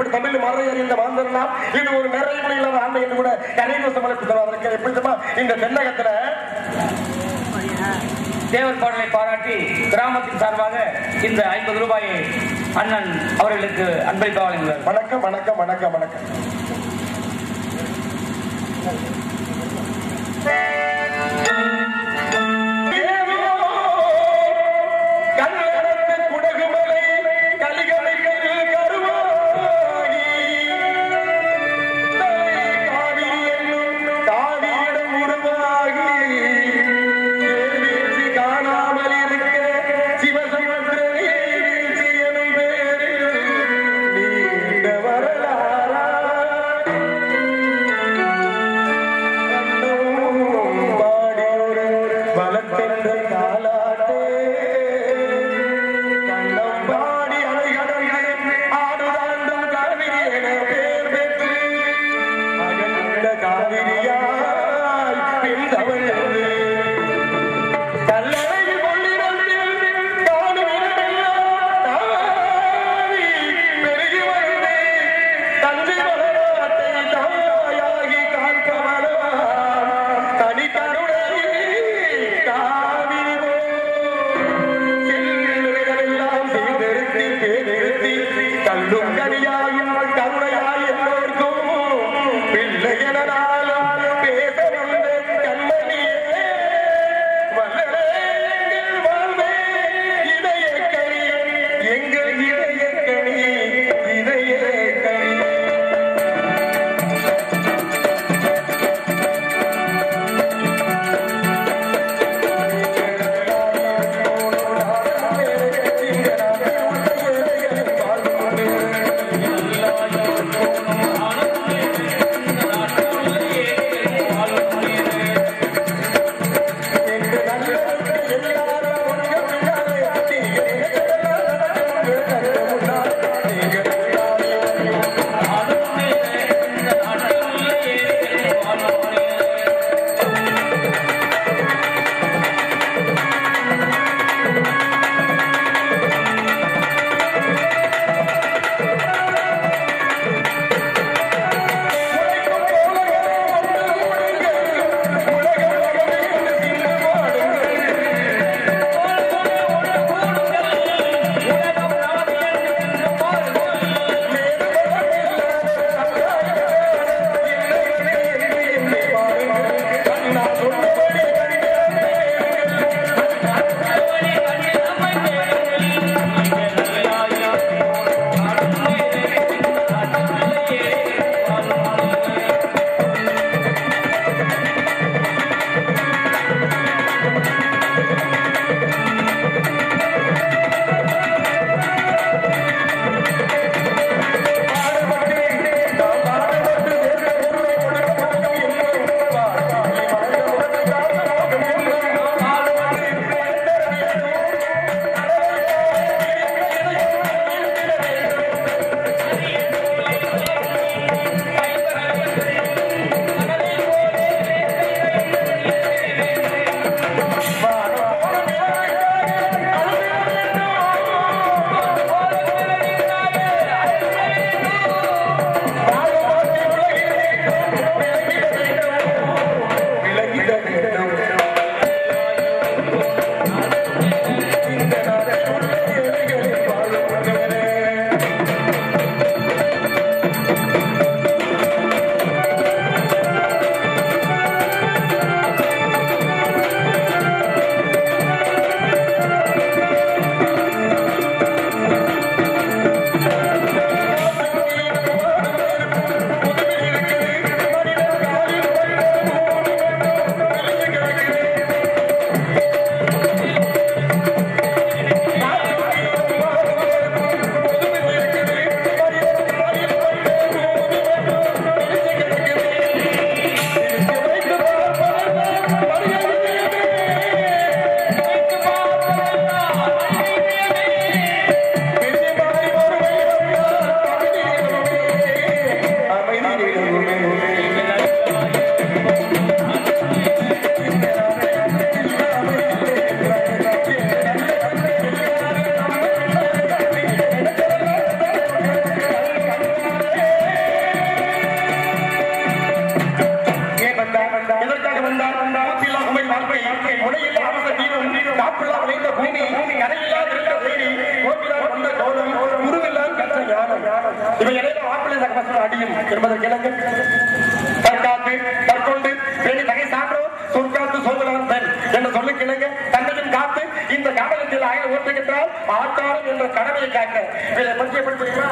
தமிழ் தமிழ் மறை அறிந்த மாந்தரலாம் இது ஒரு நிறைய இல்லாத ஆண்டை என்று கூட கரைதோசம் அழைப்பு தருவார்கள் எப்படி தெரியுமா இந்த தென்னகத்துல தேவர் பாடலை பாராட்டி கிராமத்தின் சார்பாக இந்த ஐம்பது ரூபாயை அண்ணன் அவர்களுக்கு அன்பளிப்பாக வழங்குகிறார் வணக்கம் வணக்கம் வணக்கம் வணக்கம் கண்ணடர்ந்த குடகுமலை கலிகளை கருள் கருவாகி காவி என்னும் காவியிடம் உருவாகி வீழ்ச்சி காணாமல் இருக்க சிவசமுத்திர வீழ்ச்சி எனும் பேரில் நீண்ட வரலாறா கண்டோம் இவை இடையில ஆப்பிளை சகமசம் அடியும் என்பதற்கு இணங்க தற்காத்து தற்கொண்டு வேண்டி தகை சான்றோ சொற்காத்து சொல்வனவன் பெண் என்று சொல்லி கிணங்க தன்னையும் காத்து இந்த காவலத்தில் ஆய ஓட்டுகின்றால் ஆட்டாளம் என்ற கடமையை காக்க இதை பற்றி எப்படி தெரியுமா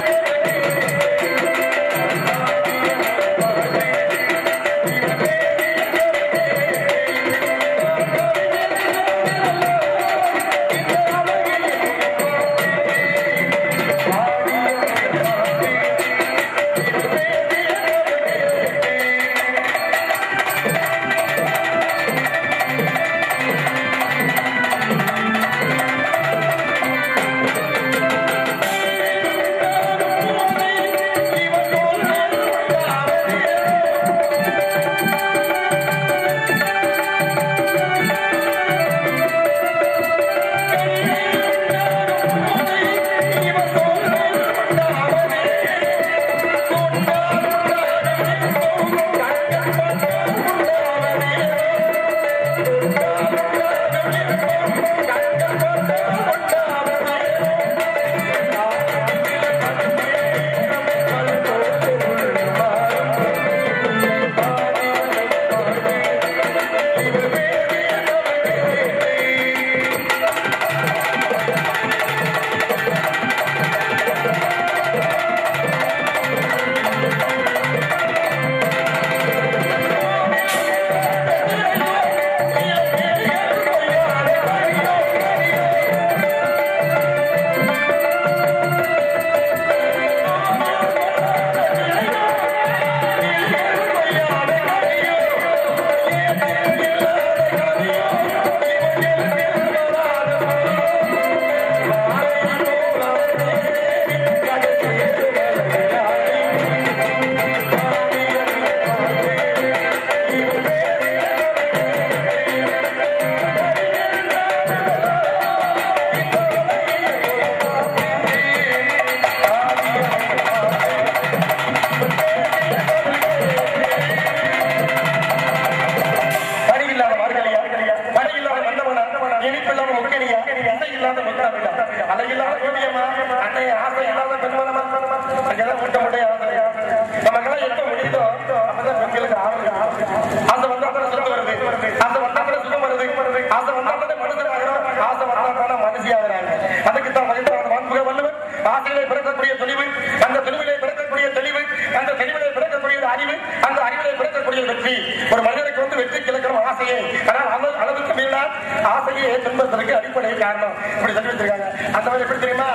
பணி இல்லாத மார்கழியா பணி இல்லாத மன்னவனா இனிப்பு இல்லாத முக்கணியா இசை இல்லாத முத்தமிழா அலை இல்லாத கோவியமா அன்னை ஆசை இல்லாத பெண்மனமா அங்கெல்லாம் முட்டை முட்டைய ஆசையா நமக்கெல்லாம் எப்ப முடியுதோ அப்பதான் பெண்களுக்கு ஆசை ஆசை வந்தா தானே சுகம் வருது ஆசை வந்தா தானே சுகம் வருது ஆசை வந்தா தானே மனுஷனாகிறோம் ஆசை வந்தா தானே மனுஷியாகிறாங்க அதுக்கு தான் மகிழ்ச்சி வான்புக வள்ளுவர் ஆசையிலே பிறக்கக்கூடிய துணிவு அந்த துணிவிலே பிறக்கக்கூடிய தெளிவு அந்த தெளிவிலே பிறக்கக்கூடிய அறிவு அந்த அறிவிலே பிறக்கக்கூடிய வெற்றி ஒரு மனிதனுக்கு வந்து வெற்றி கிழக்கணும் ஆசையே ஆனால் அளவு- அளவுக்கு மீறினால் ஆசையை துன்பதற்கு அடிப்படை காரணம் இப்படி சொல்லி வச்சிருக்காங்க அந்த மாதிரி எப்படி தெரியுமா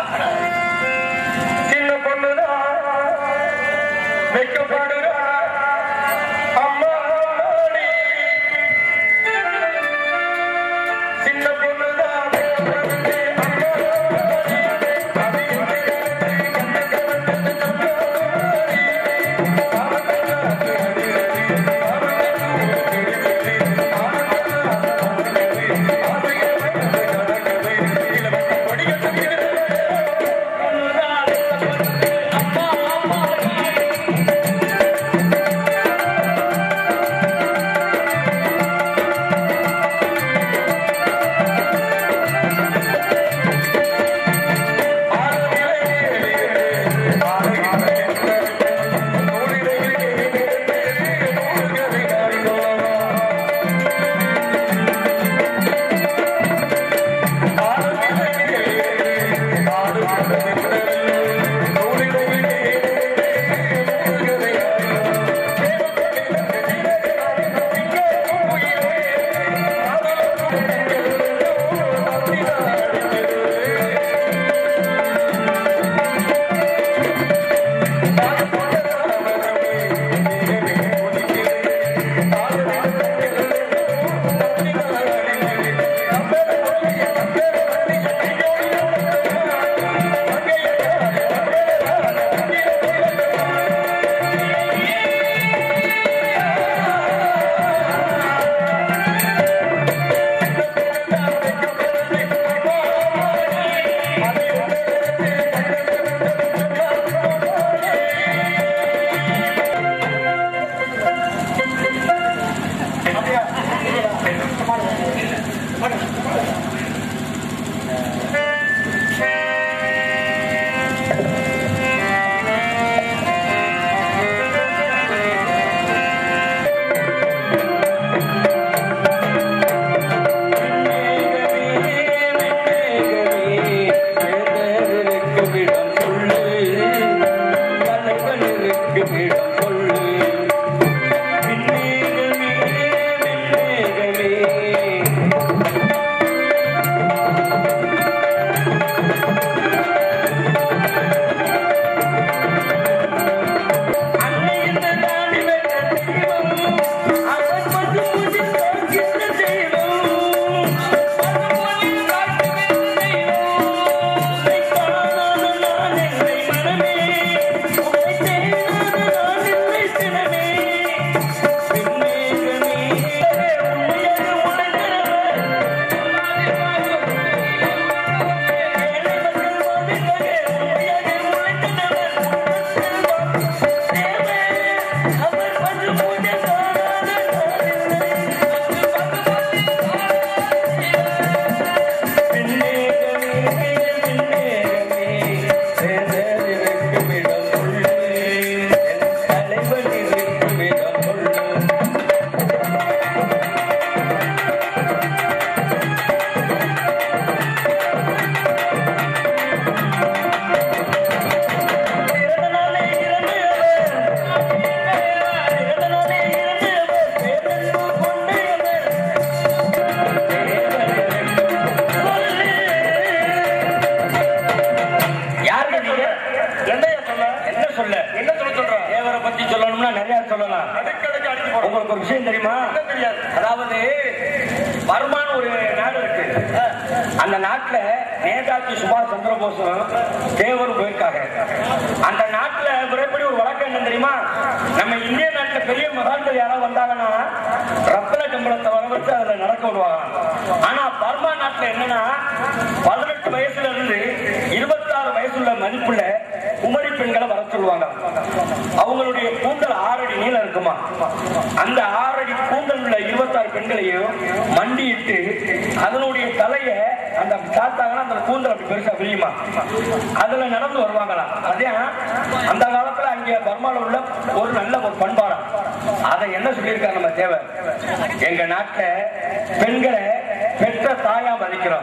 சின்ன பொண்ணுதான் வெக்கப்படுறா அம்மாடி சின்ன பொண்ணுதான் வெக்கப்படுது, இடம் சொல்லு தலைவனுக்கு இடம் சொல்லு விண்ணேகமே விண்ணேகமே யாருங்க நீங்க என்னையா சொல்ல என்ன சொல்ல என்ன சொல்ல சொல்ற தேவரை பத்தி சொல்லணும்னா நிறைய சொல்லலாம் அடுக்கடுக்கு அடிச்சு போடும் உங்களுக்கு ஒரு விஷயம் தெரியுமா என்ன தெரியாது அதாவது பர்மான்னு ஒரு நாடு இருக்கு அந்த நாட்டுல நேதாஜி சுபாஷ் சந்திரபோஸும் தேவரும் போயிருக்காங்க அந்த நாட்டுல முறைப்படி ஒரு வழக்கம் என்ன தெரியுமா நம்ம இந்திய நாட்டுல பெரிய மகான்கள் யாராவது வந்தாங்கன்னா ரத்தன கம்பளத்தை வர வச்சு அதுல நடக்க விடுவாங்க ஆனா பர்மா நாட்டுல என்னன்னா பதினெட்டு வயசுல இருந்து இருபத்தாறு வயசுள்ள மதிப்புள்ள குமரி பெண்களை வர சொல்லுவாங்க அவங்களுடைய கூந்தல் ஆறடி நீளம் இருக்குமா அந்த ஆறடி கூந்தல் உள்ள இருபத்தாறு பெண்களையும் மண்டியிட்டு அதனுடைய தலைய அந்த சாத்தாங்கன்னா அந்த கூந்தல் அப்படி பெருசா விரியுமா அதுல நடந்து வருவாங்களாம் அதே அந்த காலத்துல அங்கே பர்மால உள்ள ஒரு நல்ல ஒரு பண்பாடம் அதை என்ன சொல்லியிருக்காரு நம்ம தேவை எங்க நாட்டுல பெண்களை பெற்ற தாயா மதிக்கிறோம்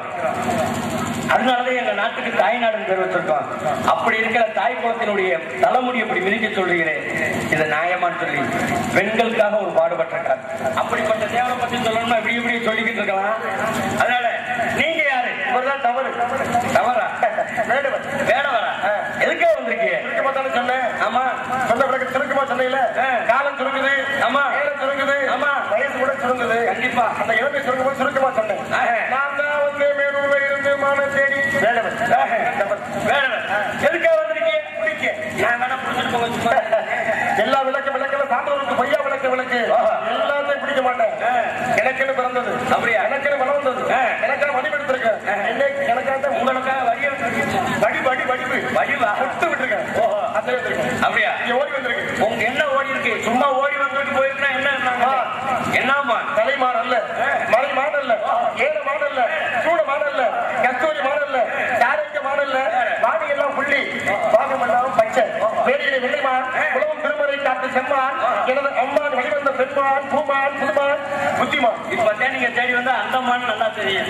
அதனாலதான் எங்க நாட்டுக்கு தாய் நாடுன்னு பேர் வச்சிருக்கோம் அப்படி இருக்கிற தாய் குலத்தினுடைய தலைமுடி இப்படி மிதிக்க சொல்றீங்களே இது நியாயமான்னு சொல்லி பெண்களுக்காக ஒரு பாடுபட்டிருக்கார் அப்படிப்பட்ட தேவரை பத்தி சொல்லணும்னா இப்படி இப்படி சொல்லிக்கிட்டு இருக்கலாம் அதனால நீங்க யாரு இவர்தான் தவறு தவறா வேடுவர் வேடவரா எதுக்காக வந்திருக்கீங்க சுருக்கமா தானே சொன்னேன் ஆமா சொன்ன பிறகு சுருக்கமா சொன்னீங்களே ஆ. காலம் சுருங்குது ஆமா. நேரம் சுருங்குது ஆமா. வயசு கூட சுருங்குது கண்டிப்பா. அந்த இளமை சுருங்கும்போது சுருக்கமா சொன்னேன் ஆஹா. நான் தான் வந்து மேலூர்ல இருந்து மான தேடி வேடவர் தவறு. வேடவர் எதுக்காக வந்திருக்கீங்க பிடிக்க நான் வேணா புடிச்சிட்டு போங்க சும்மா எல்லா விளக்கு விளக்குல சாந்தவருக்கு பொய்யா விளக்கு விளக்கு ஆஹா. எல்லாத்தையும் பிடிக்க மாட்டேன் ஆ. எனக்குன்னு பிறந்தது அப்படியா? எனக்குன்னு வளர்ந்தது ஆ. எனக்காக வடிவெடுத்திருக்கேன் என்ன எனக்காக உங்களுக்காக வரிய வடி வடி வடிவு வடிவா விட்டு விட்டுருக்கேன் ஓஹோ. அத்தனை வந்திருக்கேன் அப்படியா இங்க ஓடி வந்திருக்கு உங்க என்ன ஓடி இருக்கு சும்மா ஓடி வந்துட்டு போயிருந்தா என்ன இருந்தாங்க என்னமா தலைமான் அல்ல மலை மான் அல்ல ஏழ மான் அல்ல சூட மான் அல்ல கஸ்தூரி மான் அல்ல சாரங்க மான் அல்ல வாடி எல்லாம் புள்ளி பாகம் எல்லாம் பச்சை வேடியிலே வெள்ளைமான் உலகம் திருமறை காட்டு செம்மான் எனது அம்மான் வழிவந்த பெண்மான் பூமான் புதுமான் புத்திமான் இப்பதான் நீங்க தேடி வந்தா அந்த மான் நல்லா தெரியும்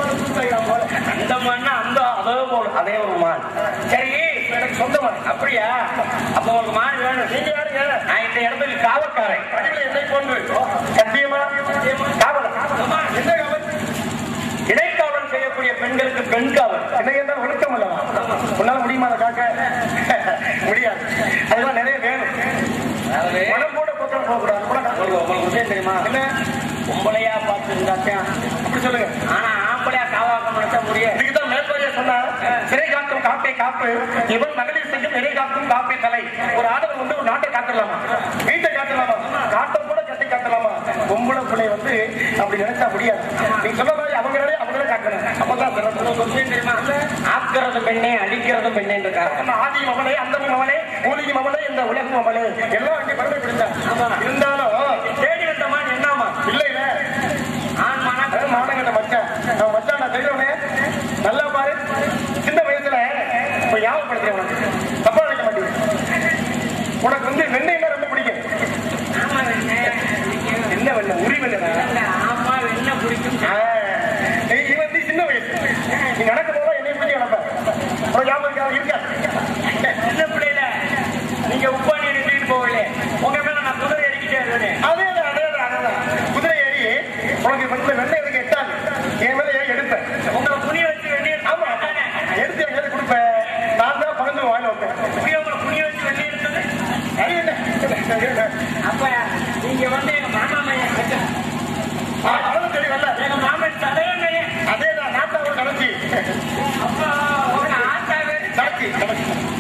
அந்த மான்னா அந்த அதே போல அதே ஒரு மான் சரி எனக்கு சொந்தமான் அப்படியா அப்ப உங்களுக்கு மான் வேணும் நீங்க யாருங்க நான் இந்த இடத்துக்கு காவக்காரன் வடிவில் என்னை போன்று சத்தியமா காவலன் ஆமா. என்ன காவல் இடைக்காவல் செய்யக்கூடிய பெண்களுக்கு பெண் காவல் என்ன என்றால் ஒழுக்கம் அல்லவா உன்னால முடியுமா அதை காக்க முடியாது அதெல்லாம் நிறைய வேணும் அதாவது மனம் போட பக்கம் போகக்கூடாது கூட நான் உங்களுக்கு உங்களுக்கு விஷயம் தெரியுமா என்ன பொம்பளையா பார்த்து இருந்தாச்சும் அப்படி சொல்லுங்க ஆனா ஆம்பளையா காவாக்க நினைச்சா முடியாது இதுக்கு தான் மேற்கொள்ளைய சொன்னா சிறை காக்கும் காப்பை காப்பு இவன் மகளிர் செய்யும் நிறை காக்கும் காப்பை தலை ஒரு ஆடவன் வந்து ஒரு நாட்டை காத்துடலாமா வீட்டை காத்துடலாமா காட்டை கூட கட்டி காட்டலாமா பொம்பளை பிள்ளை வந்து அப்படி நினைச்சா முடியாது நீ சொன்ன மாதிரி அவங்களே அவங்களே காக்கணும் அப்பதான் சிறப்பு. உங்களுக்கு ஒரு விஷயம் தெரியுமா ஆக்கிறது பெண்ணே அழிக்கிறது பெண்ணே இருக்காங்க நம்ம ஆதியும் அவளே அந்தமும் அவளே ஊழியும் அவளே இந்த உலகம் அவளே எல்லாம் அங்கே பெருமை பிடிச்சா இருந்தாலும் தேடி வந்த மான் என்னமா இல்ல இல்ல ஆண் மானா மானங்கட்ட மச்சான் நான் மச்சான் நான் தெரிஞ்சவனே நல்லா பாரு சின்ன வயசுல இப்ப ஞாபகப்படுத்துறேன் உனக்கு தப்பா நினைக்க மாட்டேன் உனக்கு வந்து வெண்ணெய்னா ரொம்ப பிடிக்கும் ஆமா வெண்ணெய் என்ன வெண்ணெய் உரி வெண்ணெய் ஆமா வெண்ணெய் பிடிக்கும் நீ வந்து சின்ன வயசு நீ நடக்கும் போது என்னை பிடிச்சி நடப்ப உனக்கு ஞாபகம் இருக்கா? இருக்கா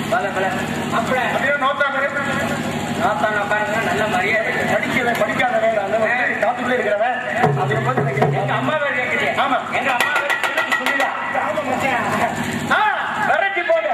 பல பல அப்பட அப்படியே நோத்தாங்க நாத்தாங்க பாருங்க நல்ல மரியாதை படிக்கல படிக்காதவன் அந்த மாதிரி காத்துக்குள்ளே இருக்கிறவன் அதை பத்தி எனக்கு எங்க அம்மா வேற கேட்குறீங்க ஆமா. எங்க அம்மா வேற திருப்பி சொல்லிடா ஆமா மச்சான். ஆ, விரட்டி போங்க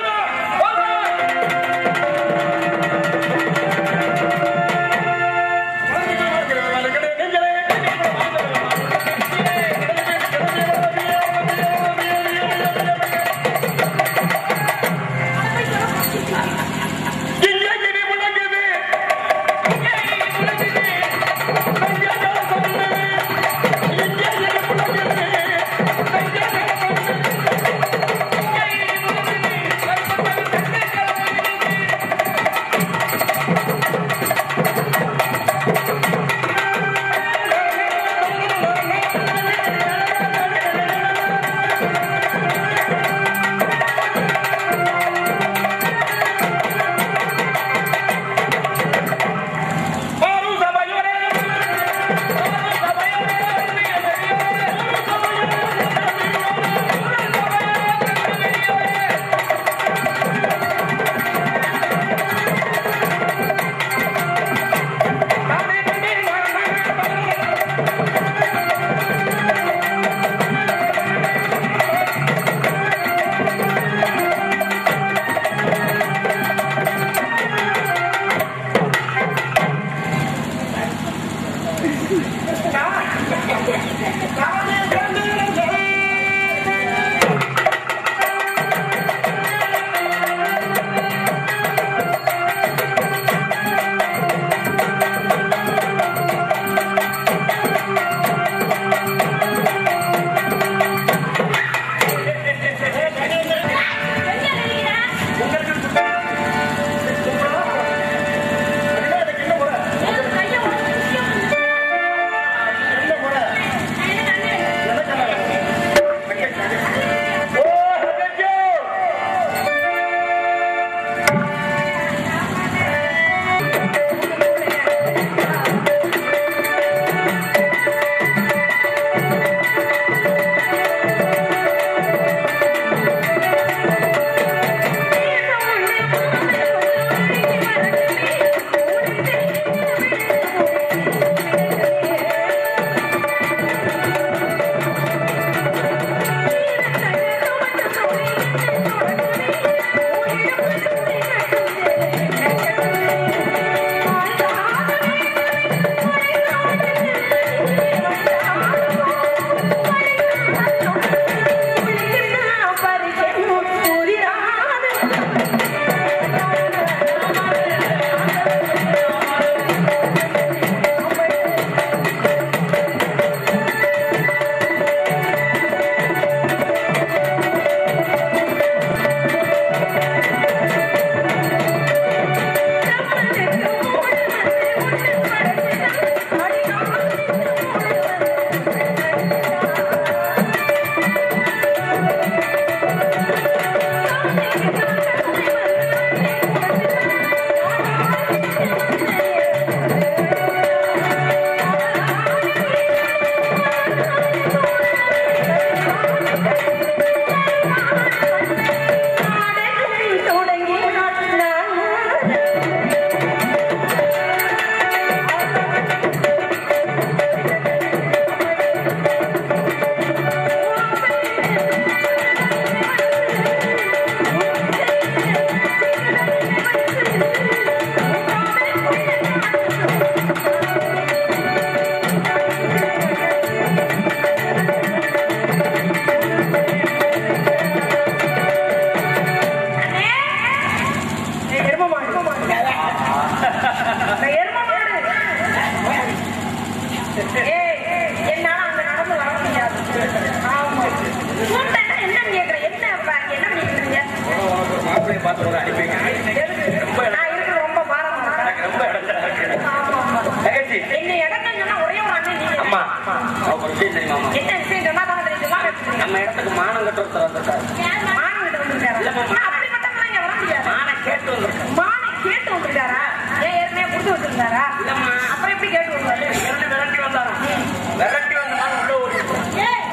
மாப்பிள்ளைய பார்த்து ஒரு அனுப்பிங்க ரொம்ப நான் இருக்கிறது ரொம்ப பாரமா எனக்கு ரொம்ப இடத்துல இருக்கு ஆமா ஆமா தகச்சி என்ன இடத்துல சொன்னா ஒரே ஒரு அண்ணன் நீங்க அம்மா அவங்க ஒரு விஷயம் தெரியுமா அம்மா? என்ன விஷயம் சொன்னா தான் தெரியுமா நம்ம இடத்துக்கு மானம் கட்ட ஒருத்தர் வந்துட்டாரு மானம் கிட்ட வந்துட்டாரா இல்லம்மா. அப்படிப்பட்டவங்க இங்க வர முடியாது மானம் கேட்டு வந்திருக்காரு மானை கேட்டு வந்திருக்காரா ஏன் ஏற்கனவே கொடுத்து வச்சிருந்தாரா இல்லம்மா. அப்புறம் எப்படி கேட்டு வருவாரு இரண்டு விரட்டி வந்தாராம் விரட்டி வந்த மானம் உள்ள ஓடி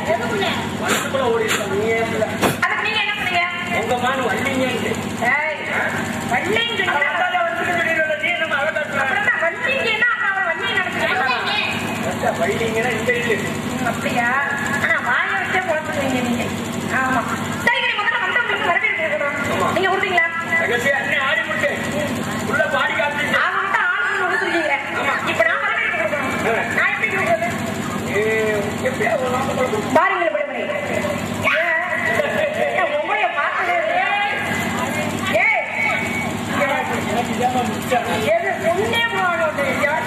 மனசுக்குள்ள ஓடி நீ ஏன் இல்ல அதுக்கு நீங்க என்ன பண்ணீங்க உங்க மானு வள்ளிங்க ஏய் வள்ளின்னு அவன் சொன்னீங்கன்னா வந்தாலே வந்துட்டு சொல்லிடுறல, நீ நம்ம அழகா இருக்க. அப்புறம் தான் வள்ளிங்கன்னா அப்புறம் அவன் வள்ளின்னு நினைச்சுக்கிறேன். வள்ளிங்கன்னா இந்த இல்லு. அப்படியா ஆனா வாய வச்சே குழப்பீங்க நீங்க ஆமா சரிங்க நீ முதல்ல வந்தவங்களுக்கு வரவேற்பு கொடுக்கணும் நீங்க கொடுத்தீங்களா தங்கச்சி, அண்ணே ஆடி முட்டு. உள்ள பாடி காமிச்சு. அவங்க மட்டும் ஆளுநர் கொடுத்துருக்கீங்க இப்ப நான் வரவேற்பு கொடுக்கணும் நான் எப்படி கொடுக்குறது ஏய், எப்படியாவது ஒரு நாள் உங்களுக்கு பாருங்கள் விடுமுறை உங்களைய பார்த்ததே இல்லையா? ஏய், எது உன்னே போகணும்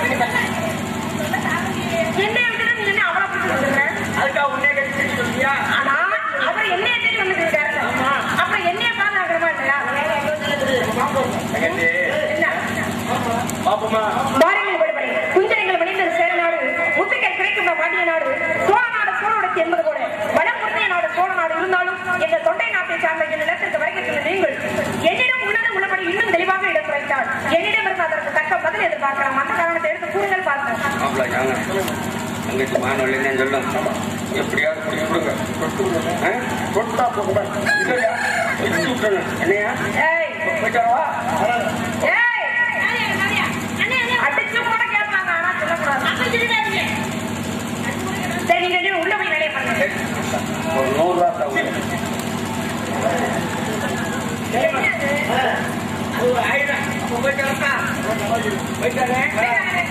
என்னைய விட்டுட்டு நீ என்ன அவளை பிடிச்சி வந்துடுறேன் அதுக்காக உன்னே கட்டி சொல்லியா ஆனா அப்புறம் என்னைய தேடி வந்துட்டு இருக்காரு அப்புறம் என்னைய பார்த்து ஆகணுமா இல்லையா தங்கச்சி, என்ன பாப்போமா பாருங்கள் விடுமுறை குஞ்சரங்கள் மனிதர் சேர நாடு முத்துக்கள் கிடைக்கும் பாண்டிய நாடு சோழ நாடு சோழனுக்கு என்பது போல வடமுறைய நாடு சோழ நாடு இருந்தாலும் எங்கள் தொண்டை நாட்டை சார்ந்த இந்த நிலத்திற்கு வருகை தந்த நீங்கள் என்னிடம் உள்ளது உள்ளபடி இன்னும் தெளிவாக எடுத்துரைத்தால் என்னிடம் இருந்து அதற்கு தக்க பதில் எதிர்பார்க்கலாம் அந்த காரணத்தை எடுத்து கூறுங்கள் பார்க்கிறேன் மாப்பிள்ள யாங்க தங்கச்சி மானவள்ளி என்ன சொல்லும் எப்படியாவது பிடிச்சி கொடுங்க தொட்டு விடுங்க. ஆ? தொட்டா போடுங்க இல்லையா வச்சு விட்டுருங்க என்னையா ஏய் போயிட்டு வரவா ஏய் அடிச்சு கூட கேட்பாங்க ஆனா சொல்லக்கூடாது சரி நீங்க ரெண்டு பேரும் உள்ள போய் வேலையை பண்ணுங்க ஒரு நூறு ரூபா தவிர ஒரு ஆயிரம் போயிட்டு வரட்டா? போயிட்டு வரேன்